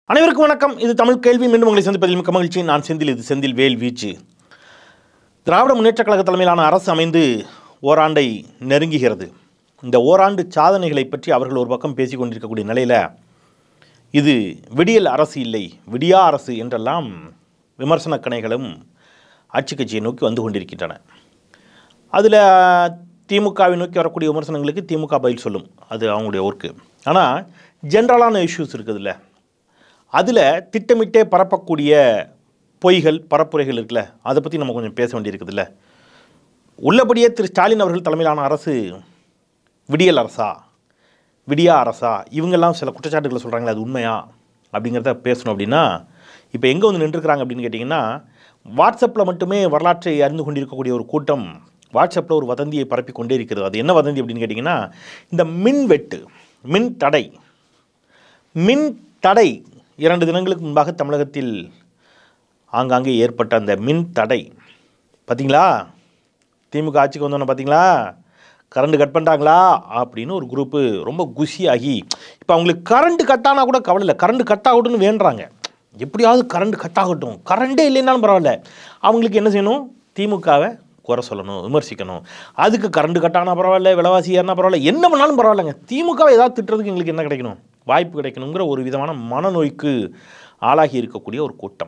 அனைவருக்கும் வணக்கம் இது தமிழ் கேள்வி மீண்டும் உங்களை சந்திப்பதில் மிக்க மகிழ்ச்சி நான் செந்தில் இது செந்தில் வேல் வீச்சு திராவிட முன்னேற்றக் கழக தலைமையிலான அரசு அமைந்து ஓராண்டை நெருங்குகிறது இந்த ஓராண்டு சாதனைகளை பற்றி அவர்கள் ஒரு பக்கம் பேசிக் கொண்டிருக்கக்கூடிய நிலையில் இது விடியல் அரசு இல்லை விடியா அரசு என்றெல்லாம் விமர்சன கணைகளும் ஆட்சி கட்சியை நோக்கி வந்து கொண்டிருக்கின்றன அதில் திமுகவை நோக்கி வரக்கூடிய விமர்சனங்களுக்கு திமுக பதில் சொல்லும் அது அவங்களுடைய ஒர்க்கு ஆனால் ஜென்ரலான இஷ்யூஸ் இருக்குதுல்ல அதில் திட்டமிட்டே பரப்பக்கூடிய பொய்கள் பரப்புரைகள் இருக்குல்ல அதை பற்றி நம்ம கொஞ்சம் பேச வேண்டியிருக்குதுல்ல உள்ளபடியே திரு ஸ்டாலின் அவர்கள் தலைமையிலான அரசு விடியல் அரசா விடியா அரசா இவங்கெல்லாம் சில குற்றச்சாட்டுகளை சொல்கிறாங்களே அது உண்மையா அப்படிங்கிறத பேசணும் அப்படின்னா இப்போ எங்கே வந்து நின்றுருக்கிறாங்க அப்படின்னு கேட்டிங்கன்னா வாட்ஸ்அப்பில் மட்டுமே வரலாற்றை அறிந்து கொண்டிருக்கக்கூடிய ஒரு கூட்டம் வாட்ஸ்அப்பில் ஒரு வதந்தியை பரப்பி கொண்டே இருக்கிறது அது என்ன வதந்தி அப்படின்னு கேட்டிங்கன்னா இந்த மின் வெட்டு மின் தடை மின் தடை இரண்டு தினங்களுக்கு முன்பாக தமிழகத்தில் ஆங்காங்கே ஏற்பட்ட அந்த மின் தடை பார்த்தீங்களா திமுக ஆட்சிக்கு வந்தோன்னே பார்த்தீங்களா கரண்ட் கட் பண்ணிட்டாங்களா அப்படின்னு ஒரு குரூப்பு ரொம்ப குஷியாகி இப்போ அவங்களுக்கு கரண்ட் கட் ஆனால் கூட கவலை இல்லை கரண்ட் கட் ஆகட்டும்னு வேண்டுறாங்க எப்படியாவது கரண்ட் கட் ஆகட்டும் கரண்டே இல்லைன்னாலும் பரவாயில்ல அவங்களுக்கு என்ன செய்யணும் திமுகவை குறை சொல்லணும் விமர்சிக்கணும் அதுக்கு கரண்ட் கட் ஆனால் பரவாயில்ல விலைவாசி ஏறினா பரவாயில்ல என்ன பண்ணாலும் பரவாயில்லைங்க திமுகவை ஏதாவது திட்டுறதுக்கு எங்களுக்கு என்ன கிடைக்கணும் வாய்ப்பு கிடைக்கணுங்கிற ஒரு விதமான மனநோய்க்கு ஆளாகி இருக்கக்கூடிய ஒரு கூட்டம்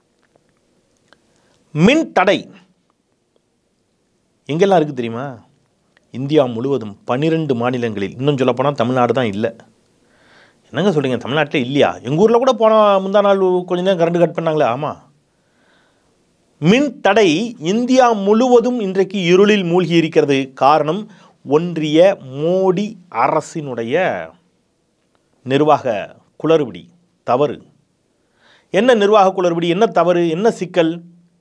மின் தடை எங்கெல்லாம் இருக்குது தெரியுமா இந்தியா முழுவதும் பன்னிரெண்டு மாநிலங்களில் இன்னும் சொல்லப்போனால் தமிழ்நாடு தான் இல்லை என்னங்க சொல்கிறீங்க தமிழ்நாட்டில் இல்லையா எங்கள் ஊரில் கூட போன முந்தா நாள் கொஞ்ச நேரம் கரண்ட் கட் பண்ணாங்களே ஆமாம் மின் தடை இந்தியா முழுவதும் இன்றைக்கு இருளில் மூழ்கி இருக்கிறது காரணம் ஒன்றிய மோடி அரசினுடைய நிர்வாக குளறுபடி தவறு என்ன நிர்வாக குளறுபடி என்ன தவறு என்ன சிக்கல்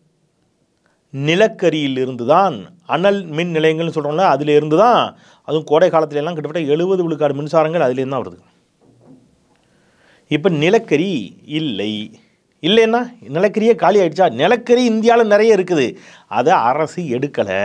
நிலக்கரியிலிருந்து தான் அனல் மின் நிலையங்கள்னு சொல்கிறோம்ல அதில் இருந்து தான் அதுவும் கோடை காலத்துல எல்லாம் கிட்டத்தட்ட எழுபது விழுக்காடு மின்சாரங்கள் அதுலேருந்து தான் வருது இப்போ நிலக்கரி இல்லை இல்லைன்னா நிலக்கரியே காலி ஆயிடுச்சா நிலக்கரி இந்தியாவில் நிறைய இருக்குது அதை அரசு எடுக்கலை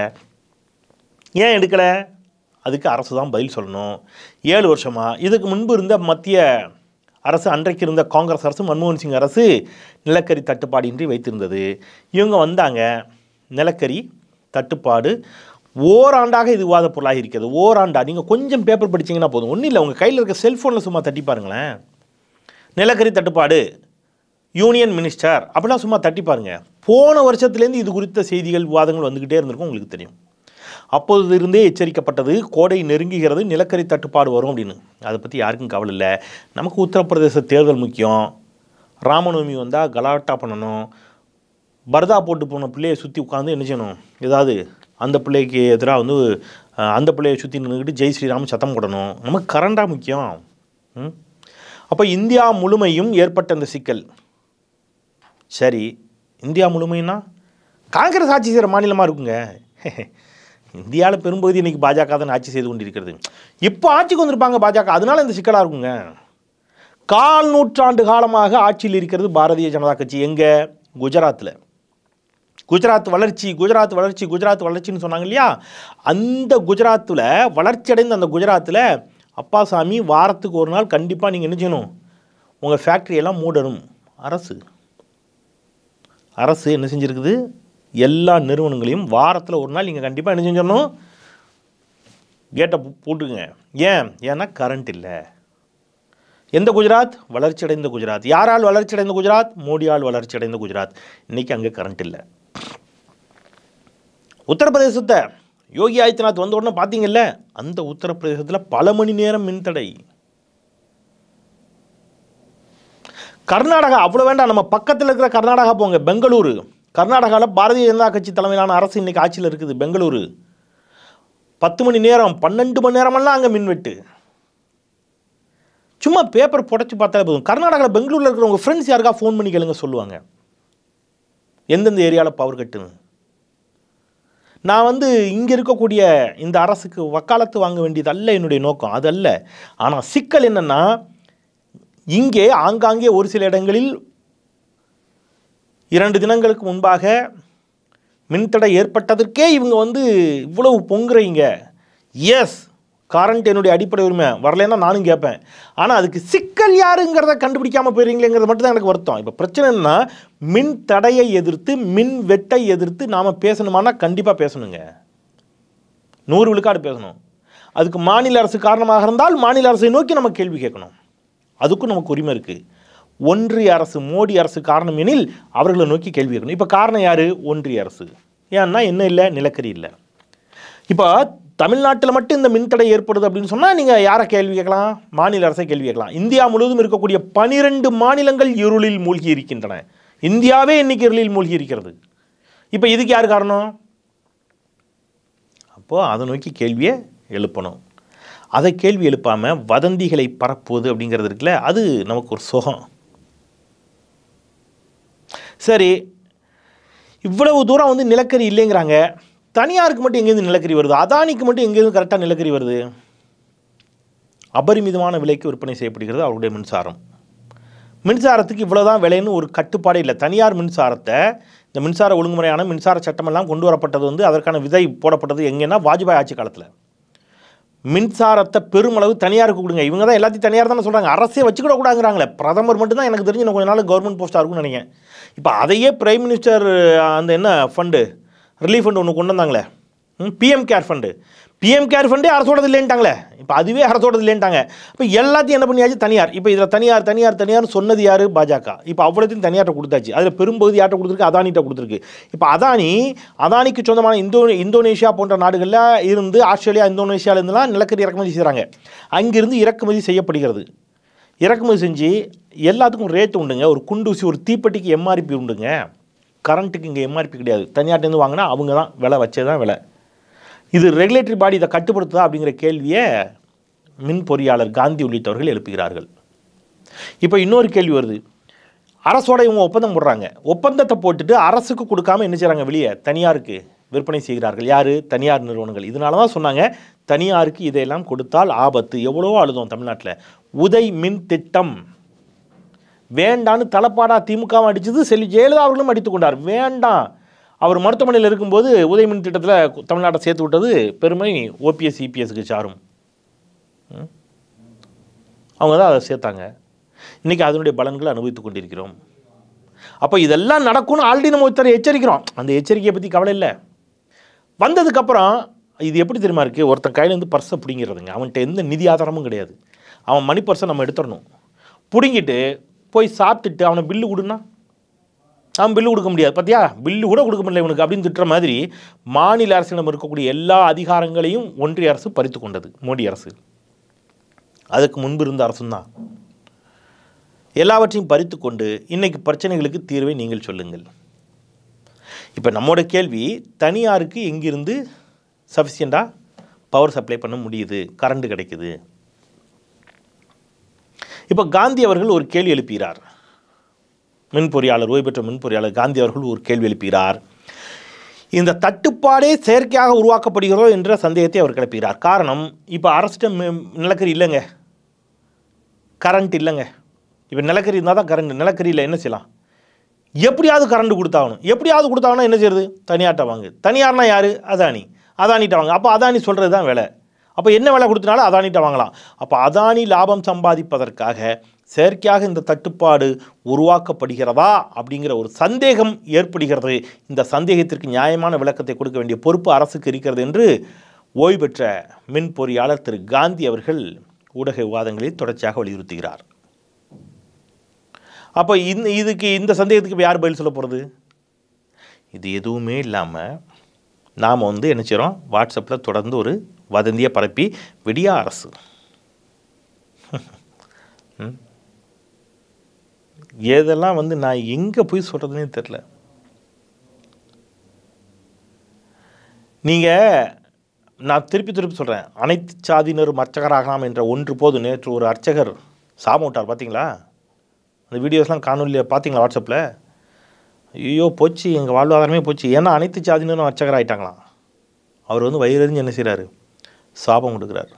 ஏன் எடுக்கலை அதுக்கு அரசு தான் பதில் சொல்லணும் ஏழு வருஷமாக இதுக்கு முன்பு இருந்த மத்திய அரசு அன்றைக்கு இருந்த காங்கிரஸ் அரசு மன்மோகன் சிங் அரசு நிலக்கரி தட்டுப்பாடின்றி வைத்திருந்தது இவங்க வந்தாங்க நிலக்கரி தட்டுப்பாடு ஓராண்டாக இது விவாத பொருளாக இருக்கிறது ஓராண்டா நீங்கள் கொஞ்சம் பேப்பர் படிச்சீங்கன்னா போதும் ஒன்றும் இல்லை உங்கள் கையில் இருக்க செல்ஃபோனில் சும்மா தட்டி பாருங்களேன் நிலக்கரி தட்டுப்பாடு யூனியன் மினிஸ்டர் அப்படிலாம் சும்மா தட்டி பாருங்க போன வருஷத்துலேருந்து இது குறித்த செய்திகள் விவாதங்கள் வந்துக்கிட்டே இருந்திருக்கும் உங்களுக்கு தெரியும் அப்போது இருந்தே எச்சரிக்கப்பட்டது கோடை நெருங்குகிறது நிலக்கரி தட்டுப்பாடு வரும் அப்படின்னு அதை பற்றி யாருக்கும் கவலை இல்லை நமக்கு உத்தரப்பிரதேச தேர்தல் முக்கியம் ராமநவமி வந்தால் கலாட்டா பண்ணணும் பரதா போட்டு போன பிள்ளையை சுற்றி உட்காந்து என்ன செய்யணும் ஏதாவது அந்த பிள்ளைக்கு எதிராக வந்து அஹ், அந்த பிள்ளையை சுற்றி நின்றுக்கிட்டு ஜெய் ஸ்ரீராம் சத்தம் போடணும் நமக்கு கரண்டா முக்கியம் ம் அப்போ இந்தியா முழுமையும் ஏற்பட்ட இந்த சிக்கல் சரி இந்தியா முழுமைன்னா காங்கிரஸ் ஆட்சி செய்கிற மாநிலமாக இருக்குங்க இந்தியாவில் பெரும்பகுதி இன்னைக்கு பாஜக தான் ஆட்சி செய்து கொண்டிருக்கிறது இப்போ ஆட்சிக்கு வந்திருப்பாங்க பாஜக அதனால இந்த சிக்கலாக இருக்குங்க கால் நூற்றாண்டு காலமாக ஆட்சியில் இருக்கிறது பாரதிய ஜனதா கட்சி எங்கே குஜராத்தில் குஜராத் வளர்ச்சி குஜராத் வளர்ச்சி குஜராத் வளர்ச்சின்னு சொன்னாங்க இல்லையா அந்த குஜராத்தில் வளர்ச்சி அடைந்த அந்த குஜராத்தில் அப்பாசாமி வாரத்துக்கு ஒரு நாள் கண்டிப்பாக நீங்கள் என்ன செய்யணும் உங்கள் ஃபேக்ட்ரியெல்லாம் மூடணும் அரசு அரசு என்ன செஞ்சுருக்குது எல்லா நிறுவனங்களையும் வாரத்தில் ஒரு நாள் நீங்கள் கண்டிப்பாக என்ன செஞ்சிடணும் கேட்டை பூ- பூட்டுங்க ஏன் ஏன்னா கரண்ட் இல்லை எந்த குஜராத் வளர்ச்சி அடைந்த குஜராத் யாரால் வளர்ச்சி அடைந்த குஜராத் மோடியால் வளர்ச்சி அடைந்த குஜராத் இன்னைக்கு அங்கே கரண்ட் இல்லை உத்தரப்பிரதேசத்தை யோகி ஆதித்யநாத் வந்த உடனே பார்த்தீங்கல்ல அந்த உத்தரப்பிரதேசத்தில் பல மணி நேரம் மின்தடை கர்நாடகா அவ்வளோ வேண்டாம் நம்ம பக்கத்தில் இருக்கிற கர்நாடகா போங்க பெங்களூரு கர்நாடகாவில் பாரதிய ஜனதா கட்சி தலைமையிலான அரசு இன்னைக்கு ஆட்சியில் இருக்குது பெங்களூரு பத்து மணி நேரம் பன்னெண்டு மணி நேரமெல்லாம் அங்கே மின்வெட்டு சும்மா பேப்பர் புடச்சி பார்த்தாலே போதும் கர்நாடகாவில் பெங்களூரில் இருக்கிற உங்கள் ஃப்ரெண்ட்ஸ் யாருக்கா ஃபோன் பண்ணி கேளுங்க சொல்லுவாங்க எந்தெந்த ஏரியாவில் பவர் கட்டுன்னு நான் வந்து இங்கே இருக்கக்கூடிய இந்த அரசுக்கு வக்காலத்து வாங்க வேண்டியது அல்ல என்னுடைய நோக்கம் அது அல்ல ஆனால் சிக்கல் என்னென்னா இங்கே ஆங்காங்கே ஒரு சில இடங்களில் இரண்டு தினங்களுக்கு முன்பாக மின்தடை ஏற்பட்டதற்கே இவங்க வந்து இவ்வளவு பொங்குறீங்க எஸ் கரண்ட் என்னுடைய அடிப்படை உரிமை வரலைன்னா நானும் கேட்பேன் ஆனால் அதுக்கு சிக்கல் யாருங்கிறத கண்டுபிடிக்காமல் போயிருங்களேங்கிறது மட்டும் தான் எனக்கு வருத்தம் இப்போ பிரச்சனை என்னன்னா மின் தடையை எதிர்த்து மின் வெட்டை எதிர்த்து நாம் பேசணுமானா கண்டிப்பாக பேசணுங்க நூறு விழுக்காடு பேசணும் அதுக்கு மாநில அரசு காரணமாக இருந்தால் மாநில அரசை நோக்கி நம்ம கேள்வி கேட்கணும் அதுக்கும் நமக்கு உரிமை இருக்குது ஒன்றிய அரசு மோடி அரசு காரணம் எனில் அவர்களை நோக்கி கேள்வி கேட்கணும் இப்போ காரணம் யார் ஒன்றிய அரசு ஏன்னா என்ன இல்லை நிலக்கரி இல்லை இப்போ தமிழ்நாட்டில் மட்டும் இந்த மின்தடை ஏற்படுது அப்படின்னு சொன்னால் நீங்கள் யாரை கேள்வி கேட்கலாம் மாநில அரசை கேள்வி கேட்கலாம் இந்தியா முழுவதும் இருக்கக்கூடிய பனிரெண்டு மாநிலங்கள் இருளில் மூழ்கி இருக்கின்றன இந்தியாவே இன்னைக்கு இருளில் மூழ்கி இருக்கிறது இப்போ இதுக்கு யார் காரணம் அப்போது அதை நோக்கி கேள்வியை எழுப்பணும் அதை கேள்வி எழுப்பாமல் வதந்திகளை பரப்புவது அப்படிங்கிறது இருக்குல்ல அது நமக்கு ஒரு சுகம் சரி இவ்வளவு தூரம் வந்து நிலக்கரி இல்லைங்கிறாங்க தனியாருக்கு மட்டும் எங்கேருந்து நிலக்கரி வருது அதானிக்கு மட்டும் எங்கேருந்து கரெக்டாக நிலக்கரி வருது அபரிமிதமான விலைக்கு விற்பனை செய்யப்படுகிறது அவருடைய மின்சாரம் மின்சாரத்துக்கு இவ்வளோதான் விலைன்னு ஒரு கட்டுப்பாடே இல்லை தனியார் மின்சாரத்தை இந்த மின்சார ஒழுங்குமுறையான மின்சார சட்டமெல்லாம் கொண்டு வரப்பட்டது வந்து அதற்கான விதை போடப்பட்டது எங்கன்னா வாஜ்பாய் ஆட்சி காலத்தில் மின்சாரத்தை பெருமளவு தனியாருக்கு கொடுங்க இவங்க தான் எல்லாத்தையும் தனியார் தானே சொல்கிறாங்க அரசே வச்சுக்கிட கூடாங்கிறாங்களே பிரதமர் மட்டும்தான் எனக்கு தெரிஞ்சு இன்னும் கொஞ்ச நாள் கவர்மெண்ட் போஸ்ட்டாக இருக்கும்னு நினைக்கிறேன் இப்போ அதையே பிரைம் மினிஸ்டர் அந்த என்ன ஃபண்டு ரிலீஃப் ஃபண்டு ஒன்று கொண்டு வந்தாங்களே PM care fund PM care ஃபண்டே அரசோடது இல்லைன்ட்டாங்களே இப்போ அதுவே அரசோடது இல்லைன்ட்டாங்க இப்போ எல்லாத்தையும் என்ன பண்ணியாச்சு தனியார் இப்போ இதில் தனியார் தனியார் தனியார் சொன்னது யார் பாஜக இப்போ அவ்வளோத்தையும் தனியார்ட்ட கொடுத்தாச்சு அதில் பெரும்பகுதி யார்ட்ட கொடுத்துருக்கு அதானிட்ட கொடுத்துருக்கு இப்போ அதானி அதானிக்கு சொந்தமான இந்தோ இந்தோனேஷியா போன்ற நாடுகளில் இருந்து ஆஸ்திரேலியா இந்தோனேஷியால இருந்துலாம் நிலக்கரி இறக்குமதி செய்கிறாங்க அங்கிருந்து இறக்குமதி செய்யப்படுகிறது இறக்குமதி செஞ்சு எல்லாத்துக்கும் ரேட்டு உண்டுங்க ஒரு குண்டூசி ஒரு தீப்பெட்டிக்கு எம்ஆர்பி உண்டுங்க கரண்ட்டுக்கு இங்கே எம்ஆர்பி கிடையாது தனியார்ட்டேருந்து வாங்கினா அவங்க தான் விலை வச்சே தான் விலை இது ரெகுலேட்டரி பாடி இதை கட்டுப்படுத்துதா அப்படிங்கிற கேள்வியை மின் பொறியாளர் காந்தி உள்ளிட்டவர்கள் எழுப்புகிறார்கள் இப்போ இன்னொரு கேள்வி வருது அரசோட இவங்க ஒப்பந்தம் போடுறாங்க ஒப்பந்தத்தை போட்டுட்டு அரசுக்கு கொடுக்காம என்ன செய்கிறாங்க வெளியே தனியாருக்கு விற்பனை செய்கிறார்கள் யார் தனியார் நிறுவனங்கள் இதனால தான் சொன்னாங்க தனியாருக்கு இதையெல்லாம் கொடுத்தால் ஆபத்து எவ்வளவோ அழுதோம் தமிழ்நாட்டில் உதை மின் திட்டம் வேண்டான்னு தலப்பாடா திமுகவும் அடிச்சது செல்வி ஜெயலலிதா அவர்களும் அடித்து கொண்டார் வேண்டாம் அவர் மருத்துவமனையில் இருக்கும்போது உதய மின் திட்டத்தில் தமிழ்நாட்டை சேர்த்து விட்டது பெருமை ஓபிஎஸ் இபிஎஸ்க்கு சாரும் ம். அவங்க தான் அதை சேர்த்தாங்க இன்றைக்கி அதனுடைய பலன்களை அனுபவித்துக் கொண்டிருக்கிறோம் அப்போ இதெல்லாம் நடக்கும்னு ஆல்ரெடி நம்ம ஒருத்தர் எச்சரிக்கிறோம் அந்த எச்சரிக்கையை பற்றி கவலை இல்லை வந்ததுக்கப்புறம் இது எப்படி தெரியுமா இருக்குது ஒருத்தன் கையிலேருந்து பர்ஸை பிடிங்கிறதுங்க அவன்கிட்ட எந்த நிதி ஆதாரமும் கிடையாது அவன் மணி பர்ஸை நம்ம எடுத்துடணும் பிடுங்கிட்டு போய் சாப்பிட்டுட்டு அவனை பில்லு கொடுன்னா அவன் பில்லு கொடுக்க முடியாது பார்த்தியா பில்லு கூட கொடுக்க முடியல இவனுக்கு அப்படின்னு திட்டுற மாதிரி மாநில அரசிடம் இருக்கக்கூடிய எல்லா அதிகாரங்களையும் ஒன்றிய அரசு பறித்து கொண்டது மோடி அரசு அதுக்கு முன்பு இருந்த அரசும் தான் எல்லாவற்றையும் பறித்து கொண்டு இன்னைக்கு பிரச்சனைகளுக்கு தீர்வை நீங்கள் சொல்லுங்கள் இப்போ நம்மோட கேள்வி தனியாருக்கு எங்கிருந்து சஃபிஷியண்டாக பவர் சப்ளை பண்ண முடியுது கரண்ட் கிடைக்குது இப்போ காந்தி அவர்கள் ஒரு கேள்வி எழுப்புகிறார் மின் பொறியாளர் ஓய்வு பெற்ற மின் பொறியாளர் காந்தி அவர்கள் ஒரு கேள்வி எழுப்புகிறார் இந்த தட்டுப்பாடே செயற்கையாக உருவாக்கப்படுகிறதோ என்ற சந்தேகத்தை அவர் கிளப்புகிறார் காரணம் இப்போ அரசிட்ட மி- நிலக்கரி இல்லைங்க கரண்ட் இல்லைங்க இப்போ நிலக்கரி இருந்தால் தான் கரண்ட் நிலக்கரி இல்லை என்ன செய்யலாம் எப்படியாவது கரண்ட் கொடுத்தாகணும் எப்படியாவது கொடுத்தாங்கன்னா என்ன செய்யுது தனியார்ட்ட வாங்கு தனியார்னா யார் அதானி அதானிட்ட வாங்க அப்போ அதானி சொல்கிறது தான் விலை அப்போ என்ன விலை கொடுத்தனாலும் அதானிட்ட வாங்கலாம் அப்போ அதானி லாபம் சம்பாதிப்பதற்காக செயற்கையாக இந்த தட்டுப்பாடு உருவாக்கப்படுகிறதா அப்படிங்கிற ஒரு சந்தேகம் ஏற்படுகிறது இந்த சந்தேகத்திற்கு நியாயமான விளக்கத்தை கொடுக்க வேண்டிய பொறுப்பு அரசுக்கு இருக்கிறது என்று ஓய்வு பெற்ற மின் பொறியாளர் திரு காந்தி அவர்கள் ஊடக விவாதங்களில் தொடர்ச்சியாக வலியுறுத்துகிறார் அப்போ இந்த இதுக்கு இந்த சந்தேகத்துக்கு இப்ப யார் பதில் சொல்ல போகிறது இது எதுவுமே இல்லாமல் நாம் வந்து என்ன செய்கிறோம் வாட்ஸ்அப்பில் தொடர்ந்து ஒரு வதந்தியை பரப்பி விடியா அரசு ம். ஏதெல்லாம் வந்து நான் எங்கே போய் சொல்கிறதுனே தெரில நீங்கள் நான் திருப்பி திருப்பி சொல்கிறேன் அனைத்து சாதியினரும் அர்ச்சகராகலாம் என்ற ஒன்று போது நேற்று ஒரு அர்ச்சகர் சாபம் விட்டார் பார்த்தீங்களா அந்த வீடியோஸ்லாம் காணொலியில் பார்த்தீங்களா வாட்ஸ்அப்பில் ஐயோ போச்சு எங்கள் வாழ்வாதாரமே போச்சு ஏன்னா அனைத்து சாதியினரும் அர்ச்சகர் ஆயிட்டாங்களாம் அவர் வந்து வயிறறிஞ்சு என்ன செய்கிறாரு சாபம் கொடுக்குறாரு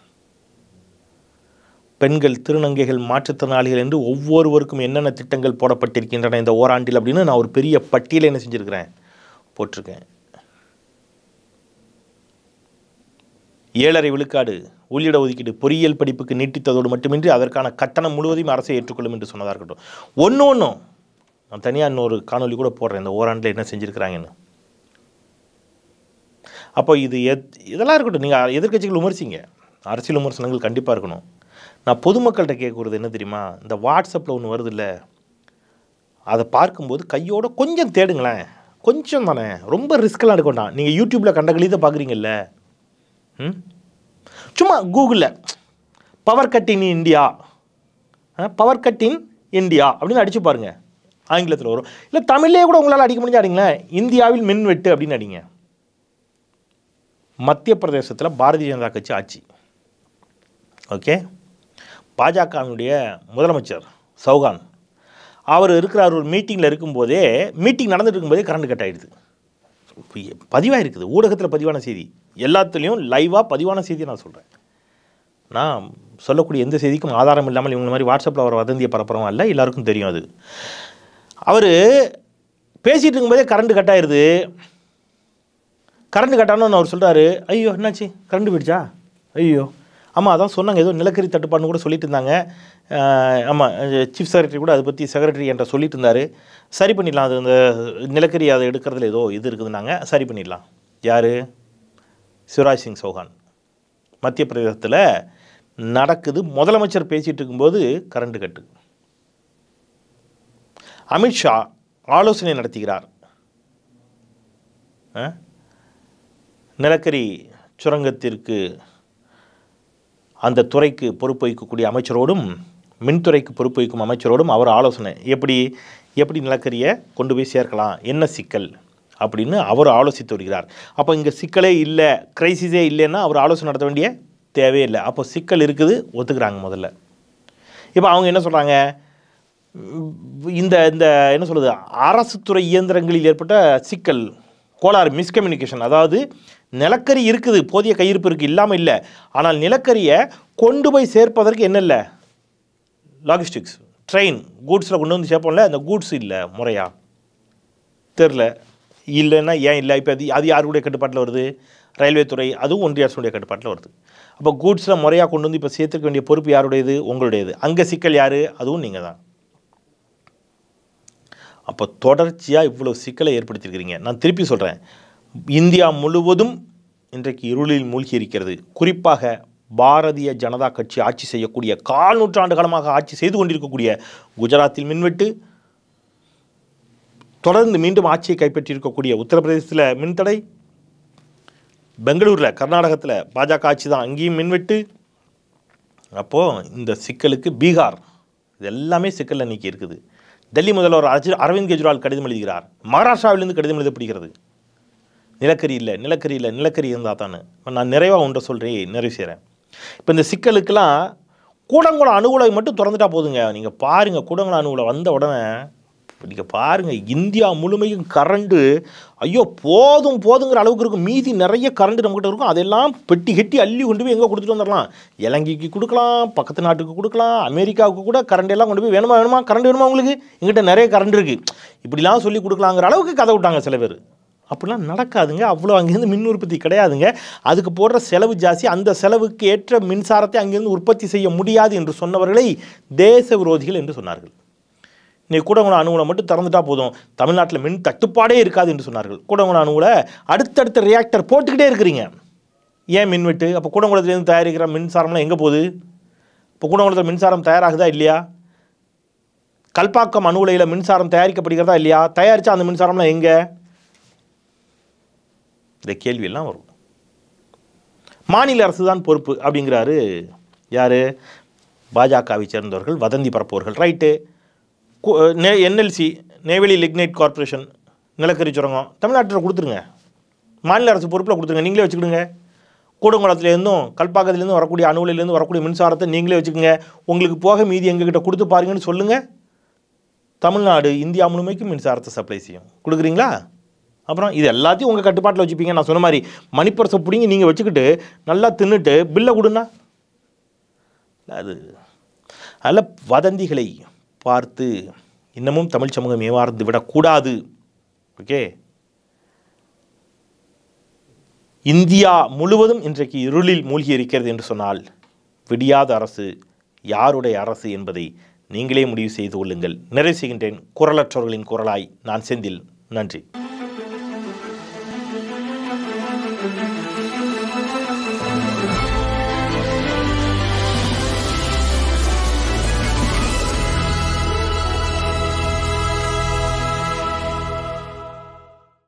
பெண்கள் திருநங்கைகள் மாற்றுத்திறனாளிகள் என்று ஒவ்வொருவருக்கும் என்னென்ன திட்டங்கள் போடப்பட்டிருக்கின்றன இந்த ஓராண்டில் அப்படின்னு நான் ஒரு பெரிய பட்டியலை என்ன செஞ்சுருக்கிறேன் போட்டிருக்கேன் ஏழரை விழுக்காடு உள்ளிட ஒதுக்கீடு பொறியியல் படிப்புக்கு நீட்டித்ததோடு மட்டுமின்றி அதற்கான கட்டணம் முழுவதையும் அரசை ஏற்றுக்கொள்ளும் என்று சொன்னதாக இருக்கட்டும் ஒன்று ஒன்றும் நான் தனியாக இன்னொரு காணொளி கூட போடுறேன் இந்த ஓராண்டில் என்ன செஞ்சுருக்கிறாங்கன்னு அப்போ இது எத் இதெல்லாம் இருக்கட்டும் நீங்கள் எதிர்க்கட்சிகள் விமர்சிங்க அரசியல் விமர்சனங்கள் கண்டிப்பாக இருக்கணும் நான் பொதுமக்கள்கிட்ட கேட்குறது என்ன தெரியுமா இந்த வாட்ஸ்அப்பில் ஒன்று வருது இல்லை அதை பார்க்கும்போது கையோட கொஞ்சம் தேடுங்களேன் கொஞ்சம் தானே ரொம்ப ரிஸ்க்கெல்லாம் எடுக்க வேண்டாம் நீங்கள் யூடியூப்பில் கண்ட கழித பார்க்குறீங்கல்ல ம் சும்மா கூகுளில் power cut in India power cut in India அப்படின்னு அடிச்சு பாருங்க ஆங்கிலத்தில் வரும் இல்லை தமிழ்லேயே கூட உங்களால் அடிக்க முடிஞ்சா அடிங்களேன் இந்தியாவில் மின்வெட்டு அப்படின்னு அடிங்க மத்திய பிரதேசத்தில் பாரதிய ஜனதா கட்சி ஆட்சி ஓகே பாஜகவினுடைய முதலமைச்சர் சௌகான் அவர் இருக்கிறார் ஒரு மீட்டிங்கில் இருக்கும்போதே மீட்டிங் நடந்துட்டு இருக்கும்போதே கரண்ட் கட் ஆகிடுது பதிவாக இருக்குது ஊடகத்தில் பதிவான செய்தி எல்லாத்துலேயும் லைவாக பதிவான செய்தியை நான் சொல்கிறேன் நான் சொல்லக்கூடிய எந்த செய்திக்கும் ஆதாரம் இல்லாமல் இவங்க மாதிரி வாட்ஸ்அப்பில் வர வதந்தியை பரப்புறவங்க இல்லை எல்லாருக்கும் தெரியும் அது அவர் பேசிகிட்டு இருக்கும்போதே கரண்ட் கட் ஆயிடுது கரண்ட் கட்டானு அவர் சொல்கிறாரு ஐயோ என்னாச்சு கரண்ட் போயிடுச்சா ஐயோ ஆமாம் அதான் சொன்னாங்க ஏதோ நிலக்கரி தட்டுப்பாடுன்னு கூட சொல்லிட்டு இருந்தாங்க ஆமாம் சீஃப் செக்ரட்டரி கூட அதை பற்றி செக்ரட்டரி என்ற சொல்லிட்டு இருந்தார் சரி பண்ணிடலாம் அது இந்த நிலக்கரி அதை எடுக்கிறதுல ஏதோ இது இருக்குதுன்னாங்க சரி பண்ணிடலாம் யார் சிவராஜ் சிங் சௌஹான் மத்திய பிரதேசத்தில் நடக்குது முதலமைச்சர் பேசிகிட்டு இருக்கும்போது கரண்ட் கட்டு அமித்ஷா ஆலோசனை நடத்துகிறார் ஆ? நிலக்கரி சுரங்கத்திற்கு அந்த துறைக்கு பொறுப்பு வகிக்கக்கூடிய அமைச்சரோடும் மின்துறைக்கு பொறுப்பு வகிக்கும் அமைச்சரோடும் அவர் ஆலோசனை எப்படி எப்படி நிலக்கரியை கொண்டு போய் சேர்க்கலாம் என்ன சிக்கல் அப்படின்னு அவர் ஆலோசித்து வருகிறார் அப்போ இங்கே சிக்கலே இல்லை கிரைசிஸே இல்லைன்னா அவர் ஆலோசனை நடத்த வேண்டிய தேவையில்லை அப்போ சிக்கல் இருக்குது ஒத்துக்கிறாங்க முதல்ல இப்போ அவங்க என்ன சொல்கிறாங்க இந்த இந்த என்ன சொல்கிறது அரசு துறை இயந்திரங்களில் ஏற்பட்ட சிக்கல் கோளாறு மிஸ்கம்யூனிகேஷன் அதாவது நிலக்கரி இருக்குது போதிய கையிருப்பு இருக்குது இல்லாமல் இல்லை ஆனால் நிலக்கரியை கொண்டு போய் சேர்ப்பதற்கு என்ன இல்லை லாஜிஸ்டிக்ஸ் ட்ரெயின் கூட்ஸில் கொண்டு வந்து சேர்ப்போம்ல அந்த கூட்ஸ் இல்லை முறையா தெரில இல்லைன்னா ஏன் இல்லை இப்போ அது அது யாருடைய கட்டுப்பாட்டில் வருது ரயில்வே துறை அதுவும் ஒன்றிய அரசுடைய கட்டுப்பாட்டில் வருது அப்போ கூட்ஸில் முறையாக கொண்டு வந்து இப்போ சேர்த்துக்க வேண்டிய பொறுப்பு யாருடையது உங்களுடையது அங்கே சிக்கல் யார் அதுவும் நீங்கள் தான் அப்போ தொடர்ச்சியாக இவ்வளோ சிக்கலை ஏற்படுத்தியிருக்கிறீங்க நான் திருப்பி சொல்கிறேன் இந்தியா முழுவதும் இன்றைக்கு இருளில் மூழ்கி இருக்கிறது குறிப்பாக பாரதிய ஜனதா கட்சி ஆட்சி செய்யக்கூடிய கால் நூற்றாண்டு காலமாக ஆட்சி செய்து கொண்டிருக்கக்கூடிய குஜராத்தில் மின்வெட்டு தொடர்ந்து மீண்டும் ஆட்சியை கைப்பற்றியிருக்கக்கூடிய உத்தரப்பிரதேசத்தில் மின்தடை பெங்களூரில் கர்நாடகத்தில் பாஜக ஆட்சி தான் அங்கேயும் மின்வெட்டு அப்போது இந்த சிக்கலுக்கு பீகார் இது எல்லாமே சிக்கலில் நீக்கி இருக்குது டெல்லி முதல்வர் அஜி- அரவிந்த் கெஜ்ரிவால் கடிதம் எழுதுகிறார் மகாராஷ்டிராவிலிருந்து கடிதம் எழுதப்படுகிறது நிலக்கரி இல்லை நிலக்கரி இல்லை நிலக்கரி இருந்தால் தானே நான் நிறைவாக ஒன்றை சொல்கிறேன் நிறைவு செய்கிறேன் இப்போ இந்த சிக்கலுக்கெல்லாம் கூடங்குளம் அணுகுலை மட்டும் திறந்துட்டா போதுங்க நீங்கள் பாருங்கள் கூடங்குளம் அணுகுலை வந்த உடனே நீங்கள் பாருங்கள் இந்தியா முழுமையும் கரண்டு ஐயோ போதும் போதுங்கிற அளவுக்கு இருக்கும் மீதி நிறைய கரண்ட் நம்மகிட்ட இருக்கும் அதெல்லாம் பெட்டி கெட்டி அள்ளி கொண்டு போய் எங்கே கொடுத்துட்டு வந்துடலாம் இலங்கைக்கு கொடுக்கலாம் பக்கத்து நாட்டுக்கு கொடுக்கலாம் அமெரிக்காவுக்கு கூட கரண்ட் எல்லாம் கொண்டு போய் வேணுமா வேணுமா கரண்ட் வேணுமா உங்களுக்கு எங்கிட்ட நிறைய கரண்ட் இருக்குது இப்படிலாம் சொல்லி கொடுக்கலாங்கிற அளவுக்கு கதை விட்டாங்க சில பேர் அப்படிலாம் நடக்காதுங்க அவ்வளோ அங்கேருந்து மின் உற்பத்தி கிடையாதுங்க அதுக்கு போடுற செலவு ஜாஸ்தி அந்த செலவுக்கு ஏற்ற மின்சாரத்தை அங்கேருந்து உற்பத்தி செய்ய முடியாது என்று சொன்னவர்களை தேச விரோதிகள் என்று சொன்னார்கள் நீ கூடங்குளம் அணுகுலை மட்டும் திறந்துட்டா போதும் தமிழ்நாட்டில் மின் தட்டுப்பாடே இருக்காது என்று சொன்னார்கள் கூடங்குளம் அணுகுல அடுத்தடுத்த ரியாக்டர் போட்டுக்கிட்டே இருக்கிறீங்க ஏன் மின்வெட்டு அப்போ கூடங்குளத்துலேருந்து தயாரிக்கிற மின்சாரம்லாம் எங்கே போகுது இப்போ கூடங்குளத்தில் மின்சாரம் தயாராகுதா இல்லையா கல்பாக்கம் அணு உலையில் மின்சாரம் தயாரிக்கப்படுகிறதா இல்லையா தயாரித்தா அந்த மின்சாரம்லாம் எங்கே இந்த கேள்வியெல்லாம் வரும் மாநில அரசு தான் பொறுப்பு அப்படிங்கிறாரு யார் பாஜகவை சேர்ந்தவர்கள் வதந்தி பரப்புவர்கள் right NLC Neyveli lignite corporation நிலக்கரி சுரங்கம் தமிழ்நாட்டில் கொடுத்துருங்க மாநில அரசு பொறுப்பில் கொடுத்துருங்க நீங்களே வச்சுக்கிடுங்க கூடங்குளத்துலேருந்தும் கல்பாக்கத்துலேருந்து வரக்கூடிய அணுவிலேருந்து வரக்கூடிய மின்சாரத்தை நீங்களே வச்சுக்கோங்க உங்களுக்கு போக மீதி எங்ககிட்ட கொடுத்து பாருங்கன்னு சொல்லுங்கள் தமிழ்நாடு இந்தியா முழுமைக்கும் மின்சாரத்தை சப்ளை செய்யும் கொடுக்குறீங்களா அப்புறம் இது எல்லாத்தையும் உங்கள் கட்டுப்பாட்டில் வச்சுப்பீங்க நான் சொன்ன மாதிரி மணிப்பரசை பிடிங்கி நீங்கள் வச்சுக்கிட்டு நல்லா தின்னுட்டு பில்லை கொடுன்னா அது அதில் வதந்திகளை பார்த்து இன்னமும் தமிழ் சமூகம் ஏமாறந்து விடக்கூடாது ஓகே இந்தியா முழுவதும் இன்றைக்கு இருளில் மூழ்கி இருக்கிறது என்று சொன்னால் விடியாத அரசு யாருடைய அரசு என்பதை நீங்களே முடிவு செய்து கொள்ளுங்கள் நிறைவு செய்கின்றேன் குரலற்றவர்களின் குரலாய் நான் செந்தில் நன்றி